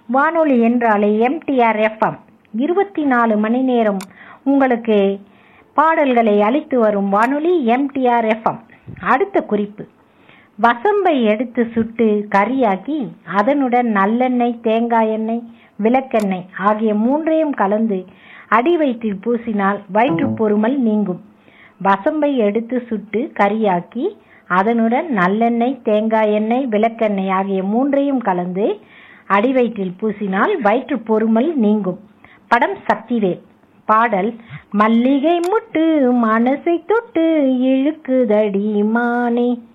வானொலி என்றாலே MTR FM இருபத்தி நாலு மணி நேரம் உங்களுக்கு பாடல்களை அளித்து வரும் வானொலி எம்டிஆர் எஃப்எம் அடுத்த குறிப்பு வசம்பை எடுத்து சுட்டு கறியாக்கி அதனுடன் நல்லெண்ணெய் தேங்காய் எண்ணெய் விளக்கெண்ணெய் ஆகிய மூன்றையும் கலந்து அடி வயிற்றில் பூசினால் வயிற்றுப்பொருமல் நீங்கும் வசம்பை எடுத்து சுட்டு கறியாக்கி அதனுடன் நல்லெண்ணெய் தேங்காய் எண்ணெய் விளக்கெண்ணெய் ஆகிய மூன்றையும் கலந்து அடி வயிற்றில் பூசினால் வயிற்றுப் பொருமல் நீங்கும் படம் சக்திவேல் பாடல் மல்லிகை முட்டு மனசை தொட்டு இழுக்குதடி மானே